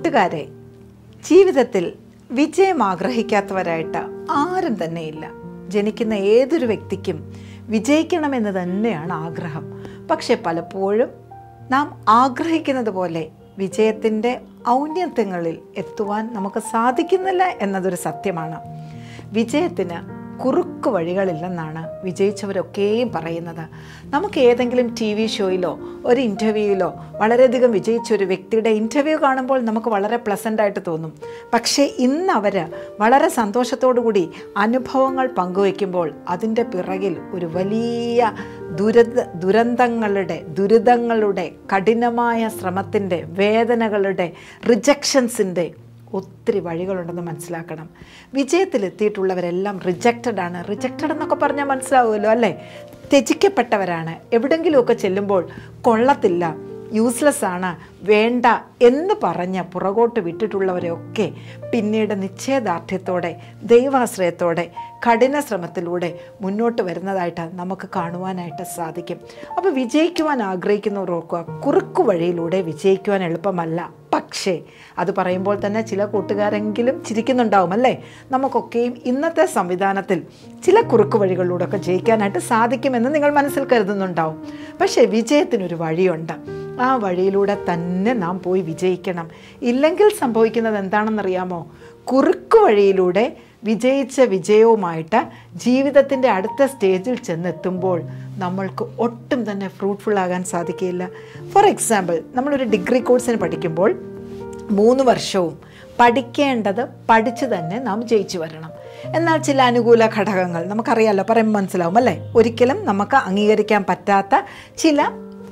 കൂട്ടുകാരെ ജീവിതത്തിൽ വിജയം ആഗ്രഹിക്കാത്തവരായിട്ട് ആരും തന്നെയില്ല ജനിക്കുന്ന ഏതൊരു വ്യക്തിക്കും വിജയിക്കണമെന്ന് തന്നെയാണ് ആഗ്രഹം പക്ഷെ പലപ്പോഴും നാം ആഗ്രഹിക്കുന്നത് പോലെ വിജയത്തിൻ്റെ ഔന്നത്യങ്ങളിൽ എത്തുവാൻ നമുക്ക് സാധിക്കുന്നില്ല എന്നതൊരു സത്യമാണ് വിജയത്തിന് കുറുക്ക് വഴികളില്ലെന്നാണ് വിജയിച്ചവരൊക്കെയും പറയുന്നത് നമുക്ക് ഏതെങ്കിലും ടി വി ഷോയിലോ ഒരു ഇൻ്റർവ്യൂയിലോ വളരെയധികം വിജയിച്ച ഒരു വ്യക്തിയുടെ ഇൻ്റർവ്യൂ കാണുമ്പോൾ നമുക്ക് വളരെ പ്ലസൻ്റ് ആയിട്ട് തോന്നും പക്ഷേ ഇന്ന് അവർ വളരെ സന്തോഷത്തോടു കൂടി അനുഭവങ്ങൾ പങ്കുവയ്ക്കുമ്പോൾ അതിൻ്റെ പിറകിൽ ഒരു വലിയ ദുരന്ത ദുരന്തങ്ങളുടെ ദുരിതങ്ങളുടെ കഠിനമായ ശ്രമത്തിൻ്റെ വേദനകളുടെ റിജക്ഷൻസിൻ്റെ ഒത്തിരി വഴികളുണ്ടെന്ന് മനസ്സിലാക്കണം വിജയത്തിലെത്തിയിട്ടുള്ളവരെല്ലാം റിജക്റ്റഡ് ആണ് റിജക്റ്റഡ് എന്നൊക്കെ പറഞ്ഞാൽ മനസ്സിലാവുമല്ലോ അല്ലേ ത്യജിക്കപ്പെട്ടവരാണ് എവിടെങ്കിലുമൊക്കെ ചെല്ലുമ്പോൾ കൊള്ളത്തില്ല യൂസ്ലെസ് ആണ് വേണ്ട എന്ന് പറഞ്ഞ് പുറകോട്ട് വിട്ടിട്ടുള്ളവരെയൊക്കെ പിന്നീട് നിശ്ചയദാർഢ്യത്തോടെ ദൈവാശ്രയത്തോടെ കഠിന ശ്രമത്തിലൂടെ മുന്നോട്ട് വരുന്നതായിട്ട് നമുക്ക് കാണുവാനായിട്ട് സാധിക്കും അപ്പോൾ വിജയിക്കുവാൻ ആഗ്രഹിക്കുന്നവർ ഓർക്കുക കുറുക്കു വഴിയിലൂടെ വിജയിക്കുവാൻ എളുപ്പമല്ല പക്ഷേ അത് പറയുമ്പോൾ തന്നെ ചില കൂട്ടുകാരെങ്കിലും ചിരിക്കുന്നുണ്ടാവും അല്ലേ നമുക്കൊക്കെയും ഇന്നത്തെ സംവിധാനത്തിൽ ചില കുറുക്കു വഴികളിലൂടെയൊക്കെ ജയിക്കാനായിട്ട് സാധിക്കുമെന്ന് നിങ്ങൾ മനസ്സിൽ കരുതുന്നുണ്ടാവും പക്ഷേ വിജയത്തിനൊരു വഴിയുണ്ട് ആ വഴിയിലൂടെ തന്നെ നാം പോയി വിജയിക്കണം ഇല്ലെങ്കിൽ സംഭവിക്കുന്നത് എന്താണെന്നറിയാമോ കുറുക്കു വഴിയിലൂടെ വിജയിച്ച വിജയവുമായിട്ട് ജീവിതത്തിൻ്റെ അടുത്ത സ്റ്റേജിൽ ചെന്നെത്തുമ്പോൾ നമ്മൾക്ക് ഒട്ടും തന്നെ ഫ്രൂട്ട്ഫുൾ ആകാൻ സാധിക്കില്ല ഫോർ എക്സാമ്പിൾ നമ്മളൊരു ഡിഗ്രി കോഴ്സിന് പഠിക്കുമ്പോൾ മൂന്ന് വർഷവും പഠിക്കേണ്ടത് പഠിച്ചു തന്നെ നാം ജയിച്ചു വരണം എന്നാൽ ചില അനുകൂല ഘടകങ്ങൾ നമുക്കറിയാമല്ലോ പറയുമ്പോൾ മനസ്സിലാവും അല്ലേ ഒരിക്കലും നമുക്ക് അംഗീകരിക്കാൻ പറ്റാത്ത ചില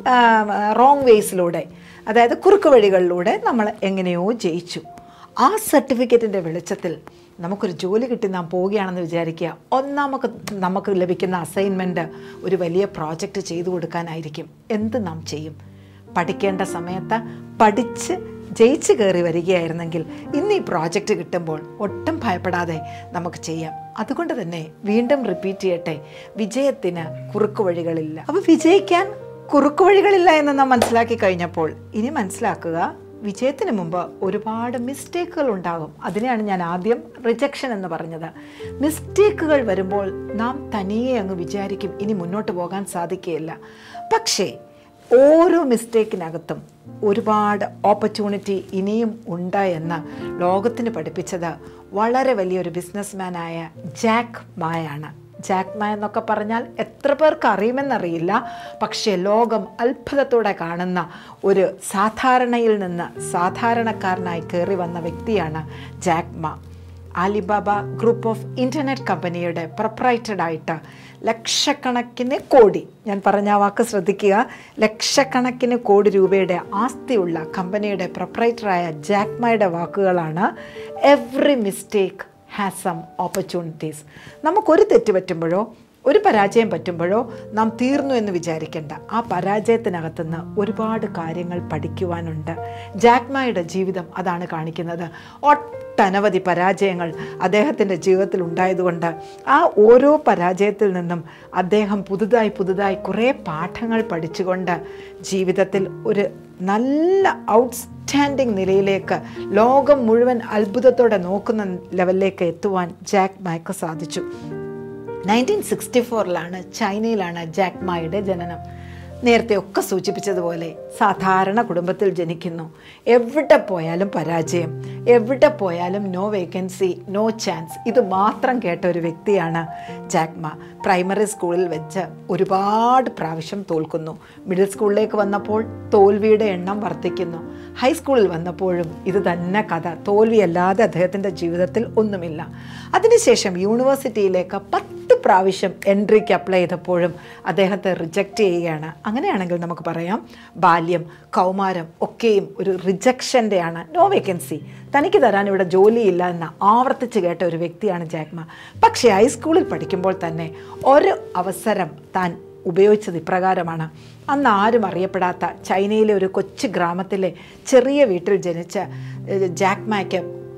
റോങ് വേസിലൂടെ അതായത് കുറുക്ക് വഴികളിലൂടെ നമ്മൾ എങ്ങനെയോ ജയിച്ചു ആ സർട്ടിഫിക്കറ്റിൻ്റെ വെളിച്ചത്തിൽ നമുക്കൊരു ജോലി കിട്ടി നാം പോവുകയാണെന്ന് വിചാരിക്കുക ഒന്നാമക്ക് നമുക്ക് ലഭിക്കുന്ന അസൈൻമെൻറ്റ് ഒരു വലിയ പ്രോജക്റ്റ് ചെയ്തു കൊടുക്കാനായിരിക്കും എന്ത് നാം ചെയ്യും പഠിക്കേണ്ട സമയത്ത് പഠിച്ച് ജയിച്ച് കയറി വരികയായിരുന്നെങ്കിൽ ഇന്ന് ഈ പ്രോജക്റ്റ് കിട്ടുമ്പോൾ ഒട്ടും ഭയപ്പെടാതെ നമുക്ക് ചെയ്യാം അതുകൊണ്ട് തന്നെ വീണ്ടും റിപ്പീറ്റ് ചെയ്യട്ടെ വിജയത്തിന് കുറുക്കു വഴികളില്ല അപ്പോൾ വിജയിക്കാൻ കുറുക്കു വഴികളില്ല എന്ന് നാം മനസ്സിലാക്കി കഴിഞ്ഞപ്പോൾ ഇനി മനസ്സിലാക്കുക വിജയത്തിന് മുമ്പ് ഒരുപാട് മിസ്റ്റേക്കുകൾ ഉണ്ടാകും അതിനെയാണ് ഞാൻ ആദ്യം റിജക്ഷൻ എന്ന് പറഞ്ഞത് മിസ്റ്റേക്കുകൾ വരുമ്പോൾ നാം തനിയെ അങ്ങ് വിചാരിക്കും ഇനി മുന്നോട്ട് പോകാൻ സാധിക്കുകയില്ല പക്ഷേ ഓരോ മിസ്റ്റേക്കിനകത്തും ഒരുപാട് ഓപ്പർച്യൂണിറ്റി ഇനിയും ഉണ്ട് എന്ന് ലോകത്തിന് പഠിപ്പിച്ചത് വളരെ വലിയൊരു ബിസിനസ്മാനായ ജാക്ക് മായാണ് ജാക്ക് മാ എന്നൊക്കെ പറഞ്ഞാൽ എത്ര പേർക്ക് അറിയുമെന്നറിയില്ല പക്ഷേ ലോകം അത്ഭുതത്തോടെ കാണുന്ന ഒരു സാധാരണയിൽ നിന്ന് സാധാരണക്കാരനായി കയറി വന്ന വ്യക്തിയാണ് ജാക്ക് മാ ആലിബാബ ഗ്രൂപ്പ് ഓഫ് ഇൻ്റർനെറ്റ് കമ്പനിയുടെ പ്രൊപ്പറൈറ്റഡ് ആയിട്ട് ലക്ഷക്കണക്കിന് കോടി ഞാൻ പറഞ്ഞ ആ വാക്ക് ശ്രദ്ധിക്കുക ലക്ഷക്കണക്കിന് കോടി രൂപയുടെ ആസ്തിയുള്ള കമ്പനിയുടെ പ്രൊപ്പറൈറ്ററായ ജാക്മയുടെ വാക്കുകളാണ് every mistake has some opportunities നമുക്കൊരു തെറ്റ് പറ്റുമ്പോഴോ ഒരു പരാജയം പറ്റുമ്പോഴോ നാം തീർന്നു എന്ന് വിചാരിക്കേണ്ട ആ പരാജയത്തിനകത്തുനിന്ന് ഒരുപാട് കാര്യങ്ങൾ പഠിക്കുവാനുണ്ട് ജാക്മായുടെ ജീവിതം അതാണ് കാണിക്കുന്നത് ഒട്ടനവധി പരാജയങ്ങൾ അദ്ദേഹത്തിൻ്റെ ജീവിതത്തിൽ ഉണ്ടായതുകൊണ്ട് ആ ഓരോ പരാജയത്തിൽ നിന്നും അദ്ദേഹം പുതുതായി പുതുതായി കുറേ പാഠങ്ങൾ പഠിച്ചുകൊണ്ട് ജീവിതത്തിൽ ഒരു നല്ല ഔട്ട്സ്റ്റാൻഡിങ് നിലയിലേക്ക് ലോകം മുഴുവൻ അത്ഭുതത്തോടെ നോക്കുന്ന ലെവലിലേക്ക് എത്തുവാൻ ജാക്ക് മായ്ക്ക് സാധിച്ചു നയൻറ്റീൻ സിക്സ്റ്റി ഫോറിലാണ് ചൈനയിലാണ് ജാക്ക് മായുടെ ജനനം നേരത്തെ ഒക്കെ സൂചിപ്പിച്ചതുപോലെ സാധാരണ കുടുംബത്തിൽ ജനിക്കുന്നു എവിടെ പോയാലും പരാജയം എവിടെ പോയാലും നോ വേക്കൻസി നോ ചാൻസ് ഇത് മാത്രം കേട്ട ഒരു വ്യക്തിയാണ് ജാക്മ പ്രൈമറി സ്കൂളിൽ വെച്ച് ഒരുപാട് പ്രാവശ്യം തോൽക്കുന്നു മിഡിൽ സ്കൂളിലേക്ക് വന്നപ്പോൾ തോൽവിയുടെ എണ്ണം വർദ്ധിക്കുന്നു ഹൈസ്കൂളിൽ വന്നപ്പോഴും ഇത് തന്നെ കഥ തോൽവിയല്ലാതെ അദ്ദേഹത്തിൻ്റെ ജീവിതത്തിൽ ഒന്നുമില്ല അതിനുശേഷം യൂണിവേഴ്സിറ്റിയിലേക്ക് പത്ത് പ്രാവശ്യം എൻട്രിക്ക് അപ്ലൈ ചെയ്തപ്പോഴും അദ്ദേഹത്തെ റിജക്റ്റ് ചെയ്യുകയാണ് അങ്ങനെയാണെങ്കിൽ നമുക്ക് പറയാം ബാല്യം കൗമാരം ഒക്കെയും ഒരു റിജക്ഷൻ്റെയാണ് നോ വേക്കൻസി തനിക്ക് തരാൻ ഇവിടെ ജോലിയില്ല എന്ന് ആവർത്തിച്ച് കേട്ട ഒരു വ്യക്തിയാണ് ജാക്മ പക്ഷേ ഹൈസ്കൂളിൽ പഠിക്കുമ്പോൾ തന്നെ ഒരു അവസരം താൻ ഉപയോഗിച്ചത് ഇപ്രകാരമാണ് അന്ന് ആരും അറിയപ്പെടാത്ത ചൈനയിലെ ഒരു കൊച്ചു ഗ്രാമത്തിലെ ചെറിയ വീട്ടിൽ ജനിച്ച ജാക്മായ്ക്ക്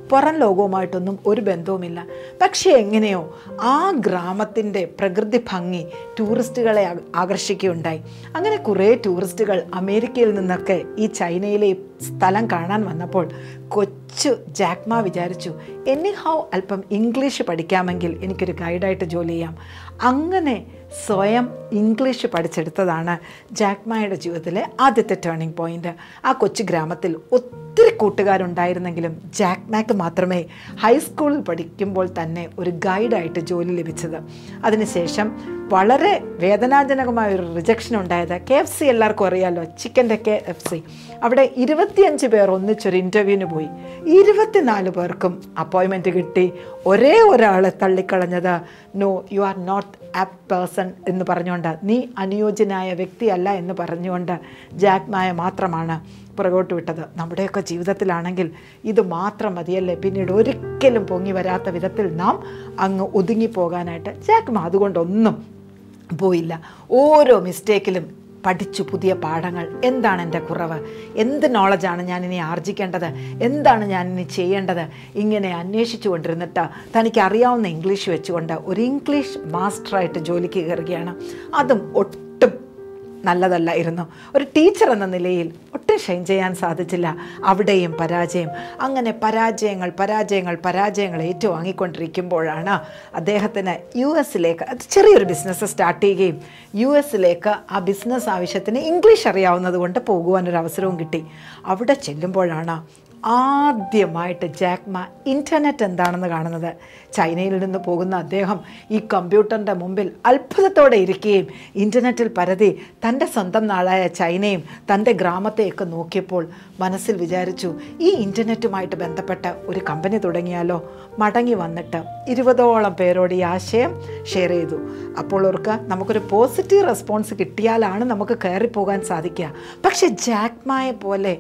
പുറം ലോകവുമായിട്ടൊന്നും ഒരു ബന്ധവുമില്ല പക്ഷേ എങ്ങനെയോ ആ ഗ്രാമത്തിൻ്റെ പ്രകൃതി ഭംഗി ടൂറിസ്റ്റുകളെ ആ- ആകർഷിക്കുകയുണ്ടായി അങ്ങനെ കുറേ ടൂറിസ്റ്റുകൾ അമേരിക്കയിൽ നിന്നൊക്കെ ഈ ചൈനയിലെ ഈ സ്ഥലം കാണാൻ വന്നപ്പോൾ കൊച്ചു ജാക്മ വിചാരിച്ചു എനിഹൗ അല്പം ഇംഗ്ലീഷ് പഠിക്കാമെങ്കിൽ എനിക്കൊരു ഗൈഡായിട്ട് ജോലി ചെയ്യാം അങ്ങനെ സ്വയം ഇംഗ്ലീഷ് പഠിച്ചെടുത്തതാണ് ജാക്മായുടെ ജീവിതത്തിലെ ആദ്യത്തെ ടേണിംഗ് പോയിന്റ് ആ കൊച്ചു ഗ്രാമത്തിൽ ഒത്തിരി കൂട്ടുകാരുണ്ടായിരുന്നെങ്കിലും ജാക്മാക്ക് മാത്രമേ ഹൈസ്കൂളിൽ പഠിക്കുമ്പോൾ തന്നെ ഒരു ഗൈഡായിട്ട് ജോലി ലഭിച്ചത് അതിനുശേഷം വളരെ വേദനാജനകമായ ഒരു റിജക്ഷൻ ഉണ്ടായത് കെ എഫ് സി എല്ലാവർക്കും അറിയാമല്ലോ ചിക്കൻ്റെ കെ എഫ് സി അവിടെ ഇരുപത്തിയഞ്ച് പേർ ഒന്നിച്ചൊരു ഇൻ്റർവ്യൂവിന് പോയി ഇരുപത്തിനാല് പേർക്കും അപ്പോയിൻമെൻറ്റ് കിട്ടി ഒരേ ഒരാളെ തള്ളിക്കളഞ്ഞത് no you are not up person എന്ന് പറഞ്ഞുകൊണ്ട് നീ അനുയോജ്യനായ വ്യക്തിയല്ല എന്ന് പറഞ്ഞുകൊണ്ട് ജാക്മായ മാത്രമാണ് പുറകോട്ട് വിട്ടത് നമ്മുടെയൊക്കെ ജീവിതത്തിലാണെങ്കിൽ ഇത് മാത്രം മതിയല്ലേ പിന്നീട് ഒരിക്കലും പൊങ്ങി വരാത്ത വിധത്തിൽ നാം അങ്ങ് ഒതുങ്ങിപ്പോകാനായിട്ട് ജാക്മ അതുകൊണ്ടൊന്നും പോയില്ല ഓരോ മിസ്റ്റേക്കിലും പഠിച്ചു പുതിയ പാഠങ്ങൾ എന്താണ് എൻ്റെ കുറവ് എന്ത് നോളജാണ് ഞാൻ ഇനി ആർജിക്കേണ്ടത് എന്താണ് ഞാൻ ഇനി ചെയ്യേണ്ടത് ഇങ്ങനെ അന്വേഷിച്ചു കൊണ്ടിരുന്നിട്ട് തനിക്ക് അറിയാവുന്ന ഇംഗ്ലീഷ് വെച്ചുകൊണ്ട് ഒരു ഇംഗ്ലീഷ് മാസ്റ്ററായിട്ട് ജോലിക്ക് കയറുകയാണ് അതും ഒട്ടും നല്ലതല്ലായിരുന്നു ഒരു ടീച്ചർ എന്ന നിലയിൽ ഒട്ടും ഷൈൻ ചെയ്യാൻ സാധിച്ചില്ല അവിടെയും പരാജയം അങ്ങനെ പരാജയങ്ങൾ പരാജയങ്ങൾ പരാജയങ്ങൾ ഏറ്റുവാങ്ങിക്കൊണ്ടിരിക്കുമ്പോഴാണ് അദ്ദേഹത്തിന് യു എസിലേക്ക് അത് ചെറിയൊരു ബിസിനസ് സ്റ്റാർട്ട് ചെയ്യുകയും യു എസിലേക്ക് ആ ബിസിനസ് ആവശ്യത്തിന് ഇംഗ്ലീഷ് അറിയാവുന്നത് കൊണ്ട് പോകുവാനൊരു അവസരവും കിട്ടി അവിടെ ചെല്ലുമ്പോഴാണ് ആദ്യമായിട്ട് ജാക്മ ഇൻ്റർനെറ്റ് എന്താണെന്ന് കാണുന്നത് ചൈനയിൽ നിന്ന് പോകുന്ന അദ്ദേഹം ഈ കമ്പ്യൂട്ടറിൻ്റെ മുമ്പിൽ അത്ഭുതത്തോടെ ഇരിക്കുകയും ഇൻ്റർനെറ്റിൽ പരതി തൻ്റെ സ്വന്തം നാളായ ചൈനയും തൻ്റെ ഗ്രാമത്തെയൊക്കെ നോക്കിയപ്പോൾ മനസ്സിൽ വിചാരിച്ചു ഈ ഇൻ്റർനെറ്റുമായിട്ട് ബന്ധപ്പെട്ട ഒരു കമ്പനി തുടങ്ങിയാലോ മടങ്ങി വന്നിട്ട് ഇരുപതോളം പേരോട് ഈ ആശയം ഷെയർ ചെയ്തു അപ്പോൾ ഓർക്ക് നമുക്കൊരു പോസിറ്റീവ് റെസ്പോൺസ് കിട്ടിയാലാണ് നമുക്ക് കയറിപ്പോകാൻ സാധിക്കുക പക്ഷെ ജാക്മായ പോലെ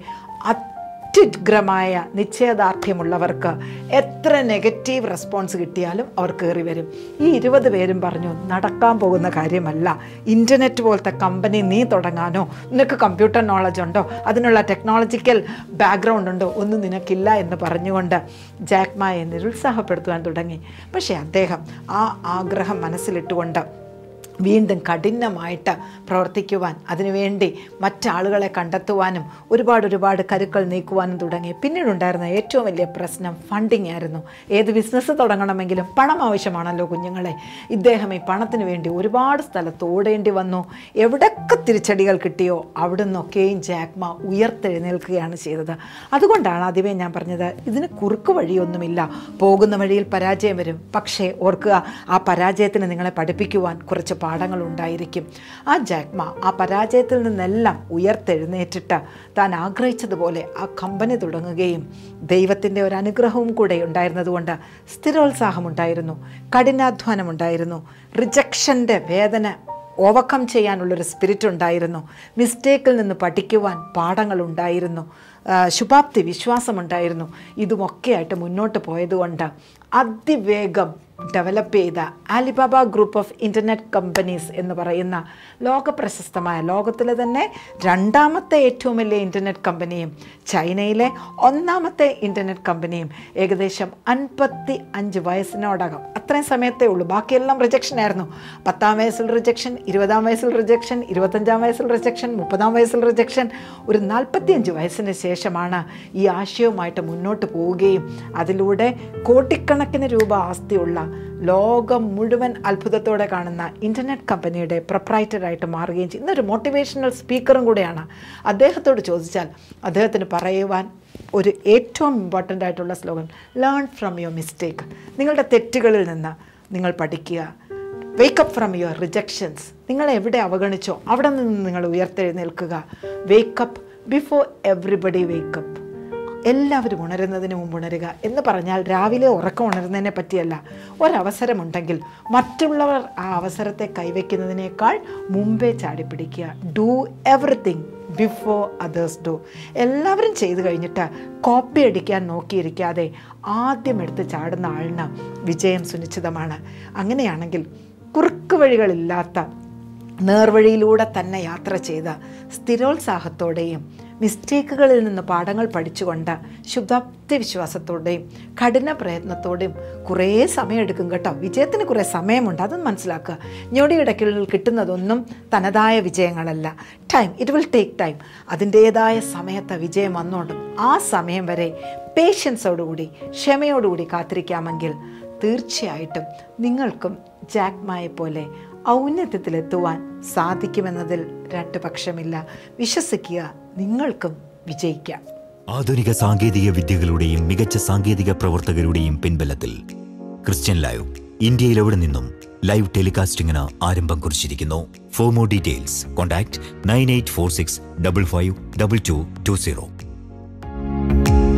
അത്യുഗ്രമായ നിശ്ചയദാർഢ്യമുള്ളവർക്ക് എത്ര നെഗറ്റീവ് റെസ്പോൺസ് കിട്ടിയാലും അവർ കയറി വരും ഈ ഇരുപത് പേരും പറഞ്ഞു നടക്കാൻ പോകുന്ന കാര്യമല്ല ഇൻ്റർനെറ്റ് പോലത്തെ കമ്പനി നീ തുടങ്ങാനോ നിനക്ക് കമ്പ്യൂട്ടർ നോളജ് ഉണ്ടോ അതിനുള്ള ടെക്നോളജിക്കൽ ബാക്ക്ഗ്രൗണ്ട് ഉണ്ടോ ഒന്നും നിനക്കില്ല എന്ന് പറഞ്ഞുകൊണ്ട് ജാക്മായെ നിരുത്സാഹപ്പെടുത്തുവാൻ തുടങ്ങി പക്ഷേ അദ്ദേഹം ആ ആഗ്രഹം മനസ്സിലിട്ടുകൊണ്ട് വീണ്ടും കഠിനമായിട്ട് പ്രവർത്തിക്കുവാൻ അതിനുവേണ്ടി മറ്റാളുകളെ കണ്ടെത്തുവാനും ഒരുപാട് ഒരുപാട് കരുക്കൾ നീക്കുവാനും തുടങ്ങി പിന്നീടുണ്ടായിരുന്ന ഏറ്റവും വലിയ പ്രശ്നം ഫണ്ടിങ് ആയിരുന്നു ഏത് ബിസിനസ് തുടങ്ങണമെങ്കിലും പണം ആവശ്യമാണല്ലോ കുഞ്ഞുങ്ങളെ ഇദ്ദേഹം ഈ പണത്തിന് വേണ്ടി ഒരുപാട് സ്ഥലത്ത് ഓടേണ്ടി വന്നു എവിടൊക്കെ തിരിച്ചടികൾ കിട്ടിയോ അവിടെ നിന്നൊക്കെയും ജാക്മ ഉയർത്തെഴുന്നേൽക്കുകയാണ് ചെയ്തത് അതുകൊണ്ടാണ് ആദ്യമേ ഞാൻ പറഞ്ഞത് ഇതിന് കുറുക്ക് വഴിയൊന്നുമില്ല പോകുന്ന വഴിയിൽ പരാജയം വരും പക്ഷേ ഓർക്കുക ആ പരാജയത്തിന് നിങ്ങളെ പഠിപ്പിക്കുവാൻ കുറച്ച് പാഠങ്ങളുണ്ടായിരിക്കും ആ ജാക്മ ആ പരാജയത്തിൽ നിന്നെല്ലാം ഉയർത്തെഴുന്നേറ്റിട്ട് താൻ ആഗ്രഹിച്ചതുപോലെ ആ കമ്പനി തുടങ്ങുകയും ദൈവത്തിൻ്റെ ഒരു അനുഗ്രഹവും കൂടെ ഉണ്ടായിരുന്നതുകൊണ്ട് സ്ഥിരോത്സാഹമുണ്ടായിരുന്നു കഠിനാധ്വാനമുണ്ടായിരുന്നു റിജക്ഷൻ്റെ വേദന ഓവർകം ചെയ്യാനുള്ളൊരു സ്പിരിറ്റ് ഉണ്ടായിരുന്നു മിസ്റ്റേക്കിൽ നിന്ന് പഠിക്കുവാൻ പാഠങ്ങളുണ്ടായിരുന്നു ആ, ശുഭാപ്തി വിശ്വാസമുണ്ടായിരുന്നു ഇതുമൊക്കെയായിട്ട് മുന്നോട്ട് പോയതുകൊണ്ട് അതിവേഗം ഡെവലപ്പ് ചെയ്ത Alibaba group of internet companies എന്ന് പറയുന്ന ലോക പ്രശസ്തമായ ലോകത്തിലെ തന്നെ രണ്ടാമത്തെ ഏറ്റവും വലിയ ഇൻ്റർനെറ്റ് കമ്പനിയും ചൈനയിലെ ഒന്നാമത്തെ ഇൻ്റർനെറ്റ് കമ്പനിയും ഏകദേശം അൻപത്തി അഞ്ച് വയസ്സിനോടകം അത്രയും സമയത്തേ ഉള്ളൂ ബാക്കിയെല്ലാം റിജക്ഷൻ ആയിരുന്നു പത്താം വയസ്സിൽ റിജക്ഷൻ ഇരുപതാം വയസ്സിൽ റിജക്ഷൻ ഇരുപത്തഞ്ചാം വയസ്സിൽ റിജക്ഷൻ മുപ്പതാം വയസ്സിൽ റിജക്ഷൻ ഒരു നാൽപ്പത്തിയഞ്ച് വയസ്സിന് ശേഷമാണ് ഈ ആശയവുമായിട്ട് മുന്നോട്ട് പോവുകയും അതിലൂടെ കോടിക്കണക്കിന് രൂപ ആസ്തിയുള്ള ലോകം മുഴുവൻ അത്ഭുതത്തോടെ കാണുന്ന ഇൻ്റർനെറ്റ് കമ്പനിയുടെ പ്രൊപ്രൈറ്ററായിട്ട് മാറുകയും ചെയ്യും ഇന്നൊരു മോട്ടിവേഷണൽ സ്പീക്കറും കൂടെയാണ് അദ്ദേഹത്തോട് ചോദിച്ചാൽ അദ്ദേഹത്തിന് പറയുവാൻ ഒരു ഏറ്റവും ഇമ്പോർട്ടൻ്റ് ആയിട്ടുള്ള slogan learn from your mistake നിങ്ങളുടെ തെറ്റുകളിൽ നിന്ന് നിങ്ങൾ പഠിക്കുക വേക്കപ്പ് ഫ്രം യുവർ റിജക്ഷൻസ് നിങ്ങൾ എവിടെ അവഗണിച്ചോ അവിടെ നിന്ന് നിങ്ങൾ ഉയർത്തെഴുന്നേൽക്കുക വേക്കപ്പ് ബിഫോർ എവ്രിബഡി വേക്കപ്പ് എല്ലാവരും ഉണരുന്നതിന് മുമ്പ് ഉണരുക എന്ന് പറഞ്ഞാൽ രാവിലെ ഉറക്കം ഉണരുന്നതിനെ പറ്റിയല്ല ഒരവസരമുണ്ടെങ്കിൽ മറ്റുള്ളവർ ആ അവസരത്തെ കൈവയ്ക്കുന്നതിനേക്കാൾ മുമ്പേ ചാടിപ്പിടിക്കുക do everything before others do എല്ലാവരും ചെയ്തു കഴിഞ്ഞിട്ട് കോപ്പി അടിക്കാൻ നോക്കിയിരിക്കാതെ ആദ്യം എടുത്ത് ചാടുന്ന ആളിന് വിജയം സുനിശ്ചിതമാണ് അങ്ങനെയാണെങ്കിൽ കുറുക്ക് വഴികളില്ലാത്ത നേർവഴിയിലൂടെ തന്നെ യാത്ര ചെയ്ത സ്ഥിരോത്സാഹത്തോടെയും മിസ്റ്റേക്കുകളിൽ നിന്ന് പാഠങ്ങൾ പഠിച്ചുകൊണ്ട് ശുദ്ധാപ്തി വിശ്വാസത്തോടെയും കഠിന പ്രയത്നത്തോടെയും കുറേ സമയമെടുക്കും കേട്ടോ വിജയത്തിന് കുറേ സമയമുണ്ട് അതൊന്നും മനസ്സിലാക്കുക ഞൊടിയിടയ്ക്കുള്ളിൽ കിട്ടുന്നതൊന്നും തനതായ വിജയങ്ങളല്ല time it will take time അതിൻ്റേതായ സമയത്ത് വിജയം വന്നോണ്ടും ആ സമയം വരെ പേഷ്യൻസോടുകൂടി ക്ഷമയോടുകൂടി കാത്തിരിക്കാമെങ്കിൽ തീർച്ചയായിട്ടും നിങ്ങൾക്കും ജാക്മായെ പോലെ ഔന്നത്യത്തിലെത്തുവാൻ സാധിക്കുമെന്നതിൽ രണ്ട് പക്ഷമില്ല വിശ്വസിക്കുക നിങ്ങൾക്കും വിജയിക്കാം ആധുനിക സാങ്കേതിക വിദ്യകളുടെയും മികച്ച സാങ്കേതിക പ്രവർത്തകരുടെയും പിൻബലത്തിൽ ക്രിസ്ത്യൻ ലൈവ് ഇന്ത്യയിൽ എവിടെ നിന്നും ലൈവ് ടെലികാസ്റ്റിംഗിന് ആരംഭം കുറിച്ചിരിക്കുന്നു for more details contact nine eight four six double five double two two zero